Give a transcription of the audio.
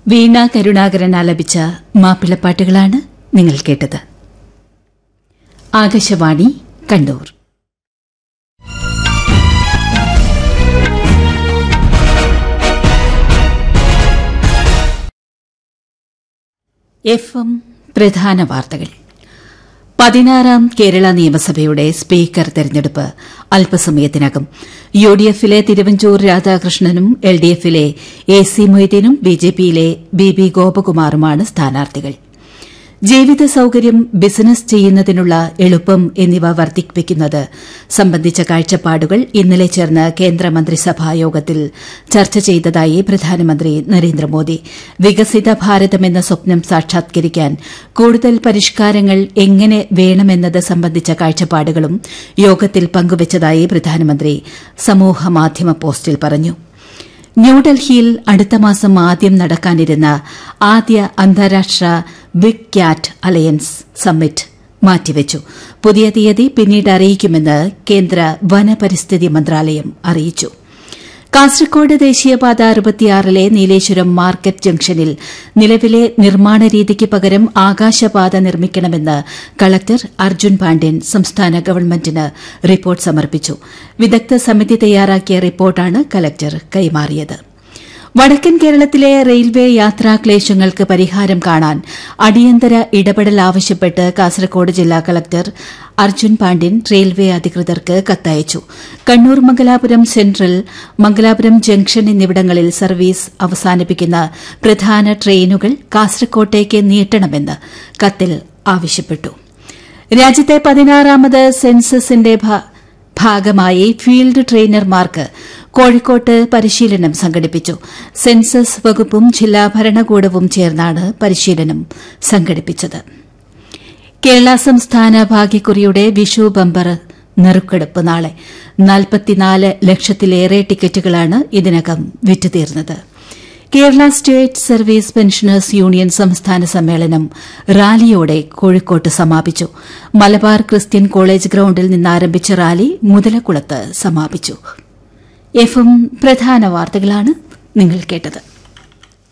വീണ കരുണാകരൻ ആലപിച്ച മാപ്പിളപ്പാട്ടുകളാണ് നിങ്ങൾ കേട്ടത് ആകാശവാണി കണ്ണൂർ എഫ് എം പ്രധാന വാർത്തകൾ പതിനാറാം കേരള നിയമസഭയുടെ സ്പീക്കർ തെരഞ്ഞെടുപ്പ് അല്പസമയത്തിനകം യു ഡി എഫിലെ തിരുവഞ്ചൂർ രാധാകൃഷ്ണനും എൽ ഡി എഫിലെ എ സി മൊയ്തീനും ബി ജെ പിയിലെ ബി ബി ഗോപകുമാറുമാണ് സ്ഥാനാർത്ഥികൾ ജീവിത സൌകര്യം ബിസിനസ് ചെയ്യുന്നതിനുള്ള എളുപ്പം എന്നിവ വർദ്ധിപ്പിക്കുന്നത് സംബന്ധിച്ച കാഴ്ചപ്പാടുകൾ ഇന്നലെ ചേർന്ന കേന്ദ്രമന്ത്രിസഭാ യോഗത്തിൽ ചർച്ച ചെയ്തതായി പ്രധാനമന്ത്രി നരേന്ദ്രമോദി വികസിത ഭാരതമെന്ന സ്വപ്നം സാക്ഷാത്കരിക്കാൻ കൂടുതൽ പരിഷ്കാരങ്ങൾ എങ്ങനെ വേണമെന്നത് സംബന്ധിച്ച കാഴ്ചപ്പാടുകളും യോഗത്തിൽ പങ്കുവച്ചതായി പ്രധാനമന്ത്രി സമൂഹമാധ്യമ പോസ്റ്റിൽ പറഞ്ഞു ന്യൂഡൽഹിയിൽ അടുത്ത മാസം ആദ്യം നടക്കാനിരുന്ന ആദ്യ അന്താരാഷ്ട്ര ബിഗ് ക്യാറ്റ് അലയൻസ് സമ്മിറ്റ് മാറ്റിവച്ചു പുതിയ തീയതി പിന്നീട് അറിയിക്കുമെന്ന് കേന്ദ്ര വനപരിസ്ഥിതി മന്ത്രാലയം അറിയിച്ചു കാസർകോട് ദേശീയപാത അറുപത്തിയാറിലെ നീലേശ്വരം മാർക്കറ്റ് ജംഗ്ഷനിൽ നിലവിലെ നിർമ്മാണ രീതിക്ക് പകരം ആകാശപാത നിർമ്മിക്കണമെന്ന് കളക്ടർ അർജുൻ പാണ്ഡ്യൻ സംസ്ഥാന ഗവൺമെന്റിന് റിപ്പോർട്ട് സമർപ്പിച്ചു വിദഗ്ധ സമിതി തയ്യാറാക്കിയ റിപ്പോർട്ടാണ് കളക്ടർ കൈമാറിയത് വടക്കൻ കേരളത്തിലെ റെയിൽവേ യാത്രാക്ലേശങ്ങൾക്ക് പരിഹാരം കാണാൻ അടിയന്തര ഇടപെടൽ ആവശ്യപ്പെട്ട് കാസർകോട് ജില്ലാ കളക്ടർ അർജുൻ പാണ്ഡ്യൻ റെയിൽവേ അധികൃതർക്ക് കത്തയച്ചു കണ്ണൂർ മംഗലാപുരം സെൻട്രൽ മംഗലാപുരം ജംഗ്ഷൻ എന്നിവിടങ്ങളിൽ സർവീസ് അവസാനിപ്പിക്കുന്ന പ്രധാന ട്രെയിനുകൾ കാസർകോട്ടേക്ക് നീട്ടണമെന്ന് കത്തിൽ ആവശ്യപ്പെട്ടു രാജ്യത്തെ പതിനാറാമത് സെൻസസിന്റെ ഭാഗമായി ഫീൽഡ് ട്രെയിനർമാർക്ക് കോഴിക്കോട്ട് പരിശീലനം സംഘടിപ്പിച്ചു സെൻസസ് വകുപ്പും ജില്ലാ ഭരണകൂടവും ചേർന്നാണ് പരിശീലനം സംഘടിപ്പിച്ചത് കേരള സംസ്ഥാന ഭാഗ്യക്കുറിയുടെ വിഷു ബമ്പർ നറുക്കെടുപ്പ് നാളെ നാൽപ്പത്തിനാല് ലക്ഷത്തിലേറെ ടിക്കറ്റുകളാണ് ഇതിനകം വിറ്റുതീർന്നത് Kerala state service pensioners union സംസ്ഥാന സമ്മേളനം റാലിയോടെ കോഴിക്കോട്ട് സമാപിച്ചു മലബാർ ക്രിസ്ത്യൻ കോളേജ് ഗ്രൌണ്ടിൽ നിന്നാരംഭിച്ച റാലി മുതലക്കുളത്ത് സമാപിച്ചു എഫും പ്രധാന വാർത്തകളാണ് നിങ്ങൾ കേട്ടത്